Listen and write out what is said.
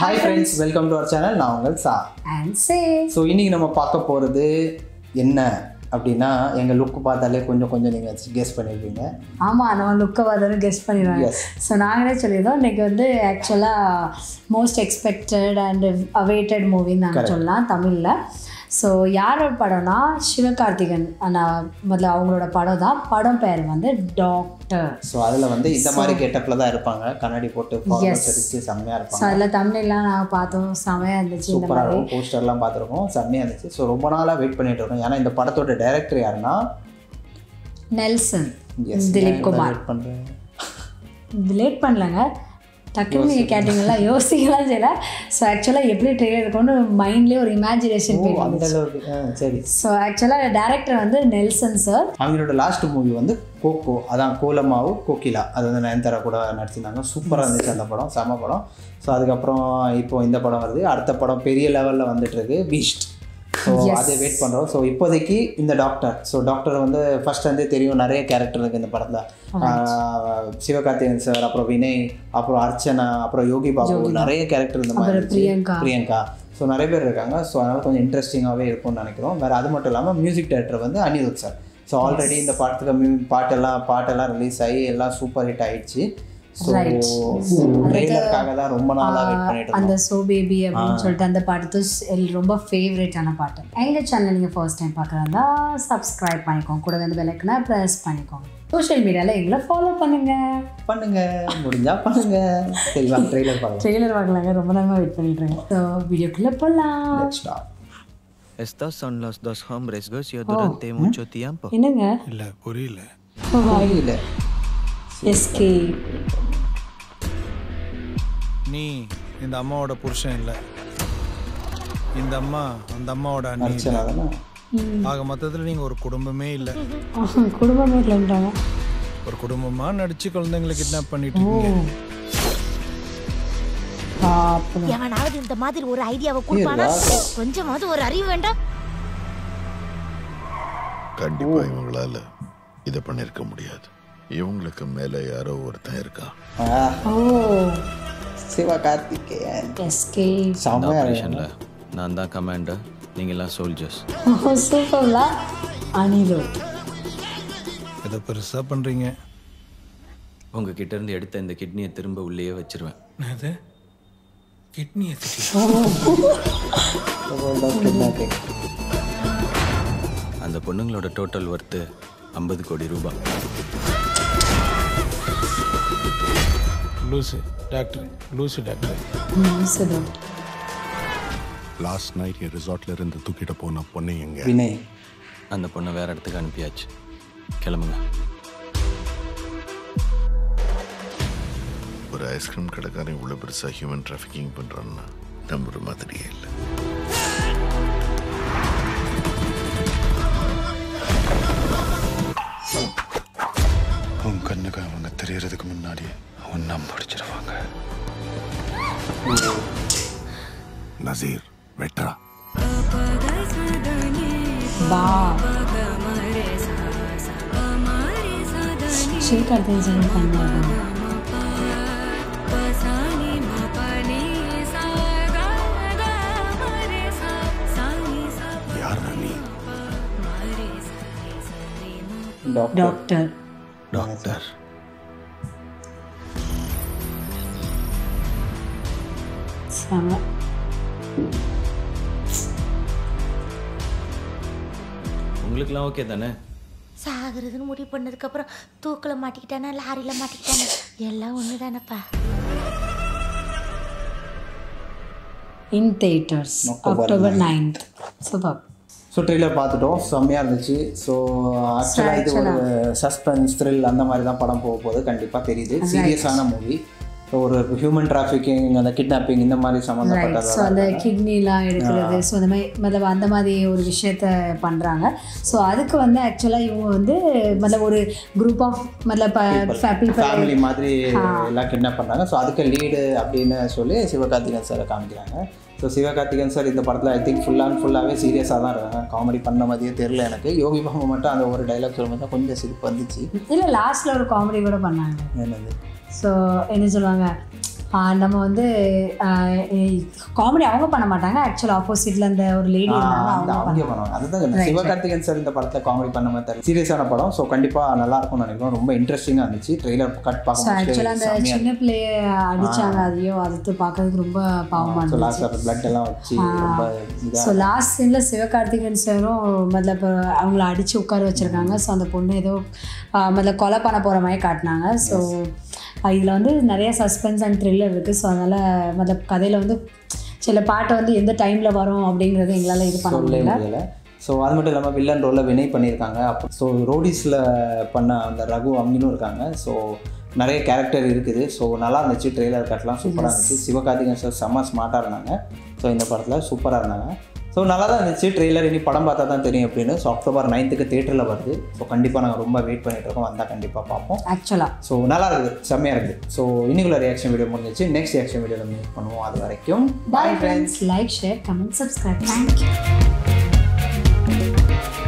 Hi friends welcome to our channel நான் உங்கள் சா அண்ட் சே ஸோ இன்னைக்கு நம்ம பார்க்க போகிறது என்ன அப்படின்னா எங்கள் லுக்கு பார்த்தாலே கொஞ்சம் கொஞ்சம் நீங்கள் கெஸ் பண்ணியிருப்பீங்க ஆமாம் நம்ம லுக்கை பார்த்தாலும் கெஸ் பண்ணிடுவாங்க Yes. ஸோ நாங்களே சொல்லியிருந்தோம் இன்னைக்கு வந்து ஆக்சுவலாக மோஸ்ட் எக்ஸ்பெக்டட் அண்ட் அவேட்டட் மூவின்னு நாங்கள் சொல்லலாம் தமிழில் ஸோ யாரோட படம்னா சிவகார்த்திகன் அந்த முதல்ல அவங்களோட படம் தான் படம் பேர் வந்து டாக்டர் ஸோ அதில் வந்து இந்த மாதிரி கெட்டப்பில் தான் இருப்பாங்க கண்ணாடி போட்டு ஃபார்மல்ஸ் அடிச்சு செம்மையாக ஸோ இருப்பாங்க அதில் தமிழ்லாம் நாங்கள் பார்த்தோம் செமையாக இருந்துச்சு இந்த சூப்பராக மாதிரி இருக்கும் போஸ்டர்லாம் பார்த்துருக்கோம் செம்மையாக இருந்துச்சு ஸோ ரொம்ப நாளாக வெயிட் பண்ணிட்டு இருக்கோம் ஏன்னா இந்த படத்தோட டைரக்டர் யாருன்னா நெல்சன் Yes, திலீப் நான் குமார் wait பண்றேன் இது லேட் பண்ணலங்க டக்குன்னு நீங்கள் கேட்டிங்களா யோசிக்கலாம் செய்யல ஸோ ஆக்சுவலாக எப்படி ட்ரெயிலர் இருக்கும்னு மைண்ட்லேயே ஒரு இமேஜினேஷன் ஓ போயிட்டு அந்த அளவுக்கு ஆ, சரி ஸோ ஆக்சுவலாக டேரக்டர் வந்து நெல்சன் சார் அவங்களோட லாஸ்ட் மூவி வந்து கோகோ அதான் கோலமாவு கோகிலா அது வந்து நயன்தாரா கூட நடிச்சிருந்தாங்க சூப்பராக இருந்துச்சு அந்த படம் செம படம் ஸோ அதுக்கப்புறம் இப்போ இந்த படம் வருது அடுத்த படம் பெரிய லெவலில் வந்துட்டு இருக்கு பீஸ்ட் ஸோ அதை வெயிட் பண்ணுறோம் ஸோ இப்போதைக்கு இந்த டாக்டர் ஸோ டாக்டர் வந்து ஃபர்ஸ்ட் வந்து தெரியும் நிறைய கேரக்டர் இருக்குது இந்த படத்தில் சிவகார்த்திகேயன் சார் அப்புறம் வினய் அப்புறம் அர்ச்சனா அப்புறம் யோகி பாபு நிறைய கேரக்டர் இந்த மாதிரி இருந்துச்சு. பிரியங்கா. பிரியங்கா ஸோ நிறைய பேர் இருக்காங்க ஸோ அதனால் கொஞ்சம் இன்ட்ரெஸ்டிங்காகவே இருக்கும்னு நினைக்கிறோம் வேறு அது மட்டும் இல்லாமல் மியூசிக் டைரக்டர் வந்து அனிருத் சார் ஸோ ஆல்ரெடி இந்த படத்துக்கு மியூ பாட்டெல்லாம் பாட்டெல்லாம் ரிலீஸ் ஆகி எல்லாம் சூப்பர் ஹிட் ஆயிடுச்சு ஸோ Right. ட்ரெய்லருக்காக தான் ரொம்ப நாளாக வெயிட் பண்ணிட்டு இருந்தோம் அந்த சோ பேபி அப்படின்னு சொல்லிட்டு அந்த பாட்டு எல் ரொம்ப ஃபேவரட்டான பாட்டு எங்கள் சேனல் நீங்கள் ஃபர்ஸ்ட் டைம் பார்க்குறதா சப்ஸ்கிரைப் பண்ணிக்கோங்க கூட வந்து பெலக்குனா ப்ரெஸ் பண்ணிக்கோங்க சோஷியல் மீடியாவில் எங்களை ஃபாலோ பண்ணுங்க பண்ணுங்க முடிஞ்சா பண்ணுங்க சரி வாங்க ட்ரெய்லர் பார்க்கலாம் ட்ரெய்லர் பார்க்கலாங்க ரொம்ப நேரமாக வெயிட் பண்ணிட்டு இருக்கேன் ஸோ வீடியோக்குள்ளே போகலாம் Let's start. Estos son los dos hombres gocio durante mucho tiempo. என்னங்க இல்லை புரியல புரியல எஸ்கே நீ இந்த அம்மாவோட புருஷன் இல்லை இந்த அம்மா அந்த அம்மாவோட அண்ணி அர்ச்சனா தானே ஆக மொத்தத்தில் நீங்கள் ஒரு குடும்பமே இல்லை குடும்பமே இல்லைன்றாங்க ஒரு குடும்பமாக நடிச்சு குழந்தைங்களை கிட்னாப் பண்ணிட்டு இருக்கீங்க பாப்போம் எவனாவது இந்த மாதிரி ஒரு ஐடியாவை கொடுப்பானா கொஞ்சமாவது ஒரு அறிவு வேண்டாம் கண்டிப்பா இவங்களால இதை பண்ணிருக்க முடியாது இவங்களுக்கு மேல யாரோ ஒருத்தன் இருக்கான் ஆ, ஓ சிவகார்த்திகேயன் எஸ்கே செம்மையா இருக்கு ஆப்ரேஷன்ல நான் தான் கமாண்டர் நீங்களாம் சோல்ஜர்ஸ் சூப்பர்லா அனிருத் இதை பெருசாக பண்ணுறீங்க உங்ககிட்ட இருந்து எடுத்த இந்த கிட்னியை திரும்ப உள்ளேயே வச்சிருவேன் அது கிட்னியை திட்டி kidnapping. அந்த பொண்ணுங்களோட டோட்டல் ஒர்த்து ஐம்பது கோடி ரூபாய் லூசு டாக்டர் லூசு டாக்டர் சுதம் லாஸ்ட் நைட் என் ரிசார்ட்ல இருந்து தூக்கிட்டு போன பொண்ணு எங்க வினய் அந்த பொண்ணை வேற இடத்துக்கு அனுப்பியாச்சு கிளம்புங்க ஒரு ஐஸ்கிரீம் கடைக்காரன் இவ்வளவு பெருசா ஹியூமன் டிராஃபிக்கிங் பண்றான்னா நம்புற மாதிரியே இல்லை உன் கண்ணுக்கு அவங்க தெரியறதுக்கு முன்னாடி உன்னை முடிச்சிருவாங்க நசீர் வெட்ரா பா சிவகார்த்திகேயன் சார் பண்ணாங்க யார் நீ டாக்டர் டாக்டர் டாக்டர் செம உங்களுக்குலாம் ஓகே தானே சாகுறதுன்னு முடிவு பண்ணதுக்கு அப்புறம் தூக்கில மாட்டிக்கிட்டானா லாரியில மாட்டிக்கிட்டானா எல்லாம் ஒண்ணுதானப்பா in theatres October ninth super so trailer பார்த்துட்டோம் செம்மையாக இருந்துச்சு ஸோ ஆக்சுவலாக இது ஒரு சஸ்பென்ஸ் த்ரில் அந்த மாதிரி தான் படம் போக போகுது கண்டிப்பாக தெரியுது சீரியஸான மூவி ஸோ ஒரு ஹியூமன் டிராஃபிக்கிங் அந்த கிட்னாப்பிங் இந்த மாதிரி ஸோ சம்மந்தப்பட்டது அந்த கிட்னிலாம் எடுக்கிறது ஸோ அந்த மாதிரி மਤਲਬ அந்த மாதிரி ஒரு விஷயத்த பண்ணுறாங்க ஸோ அதுக்கு வந்து ஆக்சுவலாக இவங்க வந்து மਤਲਬ ஒரு குரூப் ஆஃப் மਤਲਬ பீப்புள் ஃபேமிலி மாதிரி எல்லாம் கிட்னாப் பண்ணுறாங்க ஸோ அதுக்கு லீடு அப்படின்னு சொல்லி சிவகார்த்திகேயன் சாரை காமிக்கிறாங்க ஸோ சிவகார்த்திகேயன் சார் இந்த படத்தில் ஐ திங்க் ஃபுல் அண்ட் ஃபுல்லாகவே சீரியஸாக தான் இருக்காங்க காமெடி பண்ண மாதிரியே தெரில எனக்கு யோகி பாபு மட்டும் அந்த ஒரு டைலாக் சொல்லும்போது தான் கொஞ்சம் சிரிப்பு வந்துச்சு இல்லை லாஸ்ட்டில் ஒரு காமெடி கூட பண்ணாங்க என்னது ஸோ என்ன சொல்லுவாங்க ஆஹ் நம்ம வந்து காமெடி அவங்க பண்ண மாட்டாங்க ஆக்சுவல் ஆப்போசிட்ல அந்த ஒரு லேடி இருந்தாங்க அந்த அவங்க அவங்க பண்ணுவாங்க அதுதான் சொன்னேன். சிவகார்த்திகேயன் சார் இந்த படத்தில் காமெடி பண்ண மாதிரி சீரியஸான படம் ஸோ கண்டிப்பாக நல்லா இருக்கும்னு நினைக்கிறோம் ரொம்ப இன்ட்ரெஸ்டிங்காக இருந்துச்சு ட்ரெய்லர் கட் ஸோ பார்க்க ஆக்சுவலாக அந்த செம்மையா சின்ன பிள்ளைய அடிச்சாங்க அதையோ அது பார்க்கறதுக்கு ரொம்ப பாவமாக ஸோ இருந்துச்சு லாஸ்ட் பிளட் எல்லாம் வச்சு ரொம்ப இதாக ஸோ லாஸ்ட் சீனில் சிவகார்த்திகேயன் சாரும் மதில் இப்போ அவங்கள அடித்து உட்கார வச்சுருக்காங்க ஸோ அந்த பொண்ணு ஏதோ மதில் கொலை பண்ண போகிற மாதிரி காட்டினாங்க ஸோ இதில் வந்து நிறைய சஸ்பென்ஸ் அண்ட் த்ரில்லர் இருக்குது ஸோ அதனால் மதில் கதையில் வந்து சில பாட்டு வந்து எந்த டைமில் வரும் அப்படிங்கிறது எங்களால் இது பண்ண சொல்லவே முடியல முடியல ஸோ அது மட்டும் இல்லாமல் வில்லன் ரோலில் வினய் பண்ணியிருக்காங்க அப்போ ஸோ ரோடிஸில் பண்ண அந்த ரகு அவங்களும் இருக்காங்க ஸோ நிறைய கேரக்டர் இருக்குது ஸோ நல்லா இருந்துச்சு ட்ரெய்லர் கட்லாம் சூப்பராக இருந்துச்சு சிவகார்த்திகேயன் சார் செம்ம ஸ்மார்ட்டாக இருந்தாங்க ஸோ இந்த படத்தில் சூப்பராக இருந்தாங்க ஸோ நல்லா தான் இருந்துச்சு ட்ரெய்லர் இனி படம் பார்த்தா தான் தெரியும் அப்படின்னு ஸோ அக்டோபர் நைன்த்துக்கு தேட்டரில் வருது ஸோ கண்டிப்பாக நாங்கள் ரொம்ப வெயிட் பண்ணிட்டு இருக்கோம் வந்தால் கண்டிப்பாக பார்ப்போம் ஆக்சுவலாக ஸோ நல்லா இருக்குது செம்மையாக இருக்குது ஸோ இன்னைக்குள்ள ரியாக்ஷன் வீடியோ முடிஞ்சிச்சு நெக்ஸ்ட் ரியாக்ஷன் வீடியோவில் மீட் பண்ணுவோம் அது வரைக்கும் bye friends like share comment subscribe thank you